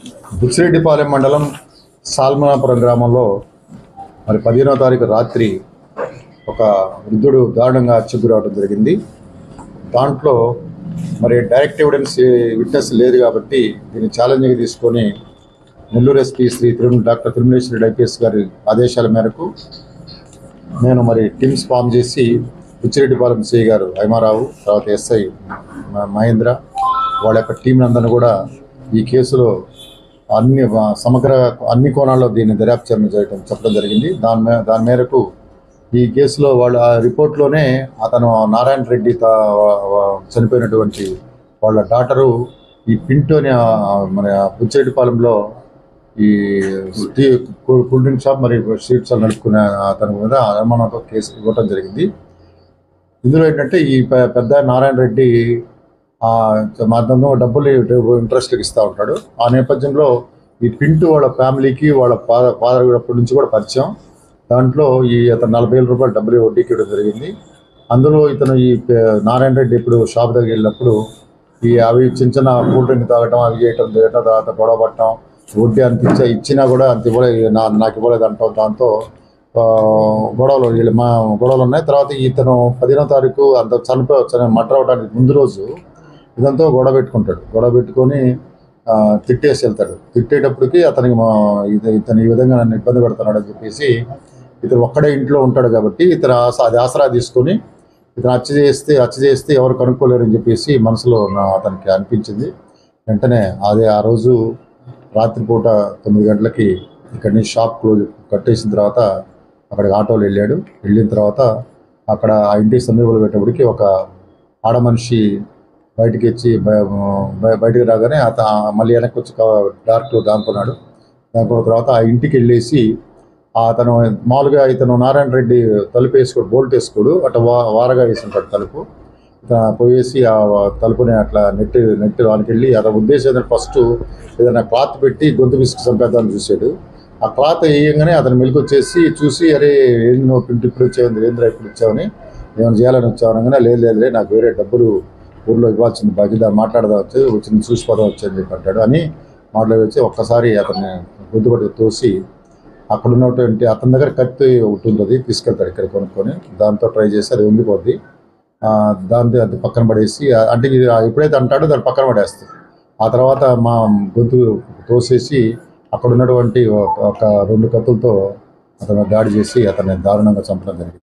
బుచ్చిరెడ్డిపాలెం మండలం సాల్మనాపురం గ్రామంలో మరి పదిహేనవ తారీఖు రాత్రి ఒక వృద్ధుడు దారుణంగా హత్యకు రావడం జరిగింది దాంట్లో మరి డైరెక్ట్ ఎవిడెన్స్ విట్నెస్ లేదు కాబట్టి దీన్ని ఛాలెంజ్గా తీసుకొని Nellore SP Shri Tirumala doctor Tirumaleshwari IPS గారి ఆదేశాల మేరకు నేను మరి టీమ్స్ ఫామ్ చేసి బుచ్చిరెడ్డిపాలెం సిఐ గారు హైమారావు తర్వాత ఎస్ఐ మ- మహేంద్ర వాళ్ళ యొక్క టీం అందరిని కూడా ఈ కేసులో అన్ని వ- సమగ్ర అన్ని కోణాల్లో దీన్ని దర్యాప్తు చేయడం చెప్పడం జరిగింది దాని మే దాని మేరకు ఈ కేసులో వాళ్ళ ఆ రిపోర్ట్లోనే అతను నారాయణ రెడ్డి తా- వ- వ- చనిపోయినటువంటి వాళ్ళ డాటరు ఈ పింటో అనే ఆ మన బుచ్చిరెడ్డిపాలెంలో ఈ టీ కూ- కూల్ డ్రింక్ షాప్ మరియు స్వీట్స్ నడుపుకునే అతని మీద అనుమానంతో కేసు ఇవ్వటం జరిగింది ఇందులో ఏంటంటే ఈ పె- పెద్ద నారాయణ రెడ్డి ఆ, మా అతను డబ్బులు ఇంట్రెస్ట్కి ఇస్తూ ఉంటాడు ఆ నేపథ్యంలో ఈ పింటు వాళ్ళ ఫ్యామిలీకి వాళ్ళ ఫాదర్ ఫాదర్ అప్పటి నుంచి కూడా పరిచయం దాంట్లో ఈ అతను నలభై వేల రూపాయలు డబ్బులు వడ్డీకి ఇవ్వడం జరిగింది అందులో ఇతను ఈ పె- నారాయణ రెడ్డి ఇప్పుడు షాప్ దగ్గర వెళ్ళినప్పుడు ఈ అవి చిన్న చిన్న కూల్ డ్రింక్ తాగటం అవి చేయటం చేయటం తర్వాత గొడవ పట్టడం వడ్డీ అంత ఇచ్చా ఇచ్చినా కూడా అంత ఇవ్వలేదు నా నాకు ఇవ్వలేదు అంటాం దాంతో ఆ, గొడవలు వీళ్ళు మా గొడవలు ఉన్నాయి తర్వాత ఇతను పదిహేనో తారీఖు అంత చనిపో మటర్ అవడానికి ముందు రోజు ఇదంతా గొడవ పెట్టుకుంటాడు గొడవ పెట్టుకొని ఆ, తిట్టేసి వెళ్తాడు తిట్టేటప్పటికి అతనికి మా ఇది ఇతను ఈ విధంగా నన్ను ఇబ్బంది పెడుతున్నాడు అని చెప్పేసి ఇతను ఒక్కడే ఇంట్లో ఉంటాడు కాబట్టి ఇతను ఆస- అది ఆసరా తీసుకొని ఇతను హత్య చేస్తే హత్య చేస్తే ఎవరు కనుక్కోలేరని చెప్పేసి మనసులో నా అతనికి అనిపించింది వెంటనే అదే ఆ రోజు రాత్రిపూట తొమ్మిది gantలకి ఇక్కడి నుంచి షాప్ క్లోజ్ కట్టేసిన తర్వాత అక్కడికి ఆటోలో వెళ్ళాడు వెళ్ళిన తర్వాత అక్కడ ఆ ఇంటి సమీపంలో పెట్టేప్పటికి ఒక ఆడ మనిషి బయటికి వచ్చి బయ- బయ- బయటికి రాగానే అత మళ్ళీ వెనక్కి వచ్చి డార్క్ దానుకున్నాడు దానుకున్న తర్వాత ఆ ఇంటికి వెళ్ళేసి ఆ అతను మామూలుగా ఇతను నారాయణ రెడ్డి తలుపు వేసుకోడు బోల్ట్ వేసుకోడు అట్లా వా వారగా వేసి ఉంటాడు తలుపు ఇతను పోయేసి ఆ తలుపుని అట్లా నెట్ నెట్ వానికి వెళ్ళి అతని ఉద్దేశం ఏంటంటే ఫస్ట్ ఏదైనా క్లాత్ పెట్టి గొంతు పిసుకు చంపేద్దామని చూశాడు ఆ క్లాత్ వేయంగానే అతను మెలకు వచ్చేసి చూసి అరే ఏం నువ్వు పిండి ఇప్పుడు వచ్చావు ఏంద్రా ఇప్పుడు వచ్చావని ఏమైనా చేయాలని వచ్చావు అనగానే లేదు లేదు లేదు, నాకు వేరే డబ్బులు ఊర్లో ఇవ్వాల్సింది బాధ్యత మాట్లాడదా వచ్చి వచ్చింది చూసిపోదాం వచ్చని చెప్పి అంటాడు అని మాట్లాడి వచ్చి ఒక్కసారి అతన్ని గుర్తుపట్టి తోసి అక్కడ ఉన్నటువంటి అతని దగ్గర కత్తి ఒకటి ఉంటుంది తీసుకెళ్తాడు ఇక్కడ కొనుక్కొని దాంతో ట్రై చేసి అది ఉండిపోద్ది ఆ, దాంతో అది పక్కన పడేసి ఆ, అంటే ఇది ఎప్పుడైతే అంటాడో దాన్ని పక్కన పడేస్తాడు ఆ తర్వాత మా గొంతు తోసేసి అక్కడ ఉన్నటువంటి ఒక ఒక రెండు కత్తులతో అతను దాడి చేసి అతన్ని దారుణంగా చంపడం జరిగింది